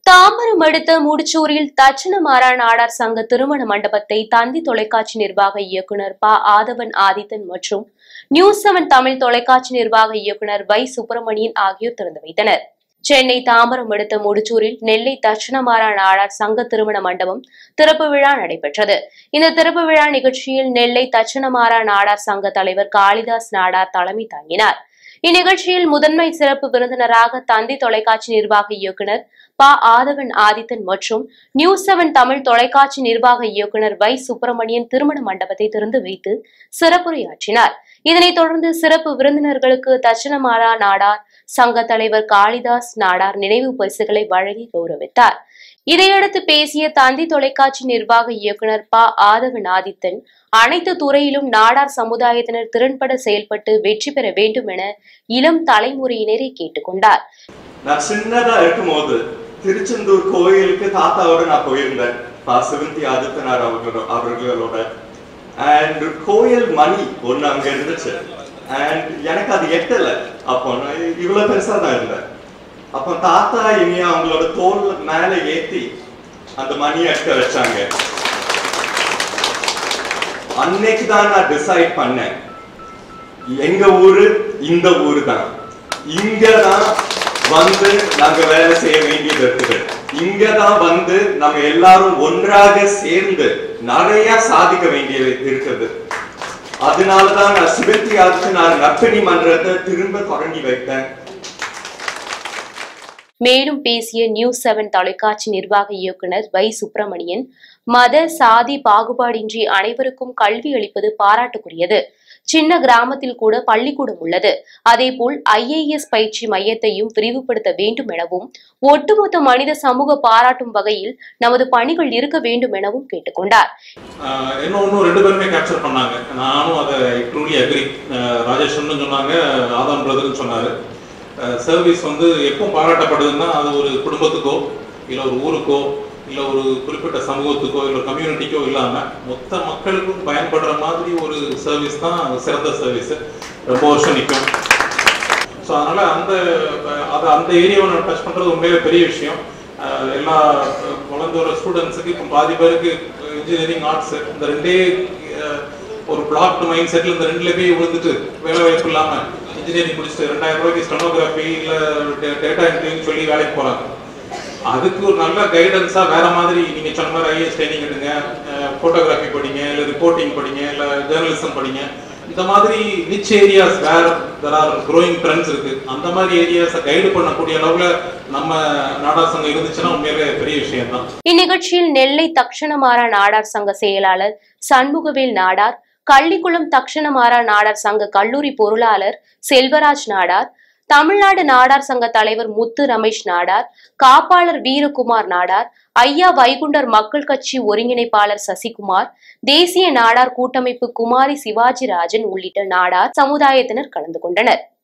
தாம்பரம் அடுத்த முடிச்சூரில் தட்சணமாரா நாடார் சங்க திருமண மண்டபத்தை தந்தி தொலைக்காட்சி நிர்வாக இயக்குனர் ப ஆதவன் ஆதித்தன் மற்றும் நியூஸ் செவன் தமிழ் தொலைக்காட்சி நிர்வாக இயக்குனர் வை சுப்பிரமணியன் ஆகியோர் திறந்து வைத்தனர் சென்னை தாம்பரம் அடுத்த முடிச்சூரில் நெல்லை தட்சணமாரா நாடார் சங்க திருமண மண்டபம் திறப்பு விழா நடைபெற்றது இந்த திறப்பு விழா நிகழ்ச்சியில் நெல்லை தட்சணமாரா நாடார் சங்க தலைவர் காளிதாஸ் நாடார் தலைமை தாங்கினார் இந்நிகழ்ச்சியில் முதன்மை சிறப்பு விருந்தினராக தந்தி தொலைக்காட்சி நிர்வாக இயக்குனர் ப ஆதவன் ஆதித்தன் மற்றும் நியூஸ் செவன் தமிழ் தொலைக்காட்சி நிர்வாக இயக்குனர் வை சுப்பிரமணியன் திருமண மண்டபத்தை திறந்து வைத்து சிறப்புரையாற்றினார் இதனைத் தொடர்ந்து சிறப்பு விருந்தினர்களுக்கு தட்சணமாரா நாடார் சங்க தலைவர் காளிதாஸ் நாடார் நினைவு பரிசுகளை வழங்கி கௌரவித்தார் இதையடுத்து பேசிய தந்தி தொலைக்காட்சி நிர்வாக இயக்குனர் ப ஆதவன் ஆதித்தன் அனைத்து துறையிலும் நாடார் சமுதாயத்தினர் திறன்பட செயல்பட்டு வெற்றி பெற வேண்டும் என இளம் தலைமுறையினரை கேட்டுக்கொண்டார் நான் சின்னதா இருக்கும்போது திருச்செந்தூர் கோயிலுக்கு தாத்தாவோட நான் போயிருந்தேன் பா சிவந்தி ஆதித்தனார் அவர்களோட அவர்களோட அண்ட் கோயில் மணி ஒண்ணு அங்க இருந்துச்சு அண்ட் எனக்கு அது எட்டல அப்போ நான் இவ்வளவு பெருசா தான் இருந்தேன் அப்போ தாத்தா இனி அவங்களோட தோல் மேல ஏத்தி அந்த மணி எடுக்க வச்சாங்க அன்னைக்கு தான் நான் டிசைட் பண்ணேன் எங்க ஊரு இந்த ஊரு தான் இங்க தான் வந்து நாங்க வேலை செய்ய வேண்டியது இருக்குது இங்க தான் வந்து நம்ம எல்லாரும் ஒன்றாக சேர்ந்து நிறைய சாதிக்க வேண்டியது இருக்குது அதனாலதான் நான் சிவத்தி ஆச்சு நான் நற்பணி மன்றத்தை திரும்ப தொடங்கி வைத்தேன் மேலும் பேசிய நியூஸ் செவன் தொலைக்காட்சி நிர்வாக இயக்குனர் வை சுப்பிரமணியன் மத சாதி பாகுபாடின்றி அனைவருக்கும் கல்வி அளிப்பது பாராட்டுக்குரியது சின்ன கிராமத்தில் கூட பள்ளிக்கூடம் உள்ளது அதேபோல் ஐஏஎஸ் பயிற்சி மையத்தையும் விரிவுபடுத்த வேண்டும் எனவும் ஒட்டுமொத்த மனித சமூக பாராட்டும் வகையில் நமது பணிகள் இருக்க வேண்டும் எனவும் கேட்டுக்கொண்டார் ஆஹ் இன்னும் இன்னும் ரெண்டு பேருமே கேப்சர் பண்ணாங்க நானும் அதை ட்ரூலி அக்ரி ராஜேஷ்னு சொன்னாங்க ஆதாம் பிரதர்னு சொன்னாரு சர்வீஸ் வந்து எப்போ பாராட்டப்படுதுன்னா அது ஒரு குடும்பத்துக்கோ இல்லை ஒரு ஊருக்கோ இல்லை ஒரு குறிப்பிட்ட சமூகத்துக்கோ இல்லை ஒரு கம்யூனிட்டிக்கோ இல்லாமல் மொத்த மக்களுக்கும் பயன்படுற மாதிரி ஒரு சர்வீஸ் தான் சிறந்த சர்வீஸ் ரொம்ப வருஷம் நிற்கும் ஸோ அதனால அந்த அஹ், அது அந்த ஏரியாவை நான் டச் பண்றது உண்மையிலே பெரிய விஷயம் அஹ், எல்லா அஹ், வளர்ந்து வர ஸ்டூடெண்ட்ஸுக்கு இப்போ பாதி பேருக்கு இன்ஜினியரிங் ஆர்ட்ஸ் இந்த ரெண்டே அஹ், ஒரு பிளாக்டு மைண்ட் செட்டில் இந்த ரெண்டுல போய் விழுந்துட்டு வேலை வாய்ப்பு இல்லாம இன்ஜினியரிங் முடிச்சுட்டு ரெண்டாயிரம் ரூபாய்க்கு ஸ்டெனோகிராஃபி இல்லை டேட்டா என்ட்ரின்னு சொல்லி வேலைக்கு போறாங்க அதுக்கு ஒரு நல்ல கைடன்ஸா வேற மாதிரி நீங்க சொன்ன மாதிரி ஐஏஎஸ் ட்ரைனிங் எடுங்க போட்டோகிராஃபி படிங்க இல்ல ரிப்போர்ட்டிங் படிங்க இல்ல ஜேர்னலிசம் படிங்க இந்த மாதிரி niche areas where there are growing trends இருக்கு அந்த மாதிரி ஏரியாஸை கைடு பண்ணக்கூடிய அளவுல நம்ம நாடா சங்கம் இருந்துச்சுன்னா உண்மையிலே பெரிய விஷயம் தான் இந்நிகழ்ச்சியில் நெல்லை தக்ஷணமாரா நாடார் சங்க செயலாளர் சண்முகவேல் நாடார் கள்ளிக்குளம் தக்ஷணமாரா நாடார் சங்க கல்லூரி பொருளாளர் செல்வராஜ் நாடார் தமிழ்நாடு நாடார் சங்க தலைவர் முத்து ரமேஷ் நாடார் காப்பாளர் வீரகுமார் நாடார் ஐயா வைகுண்டர் மக்கள் கட்சி ஒருங்கிணைப்பாளர் சசிகுமார் தேசிய நாடார் கூட்டமைப்பு குமாரி சிவாஜி ராஜன் உள்ளிட்ட நாடார் சமுதாயத்தினர் கலந்து கொண்டனர்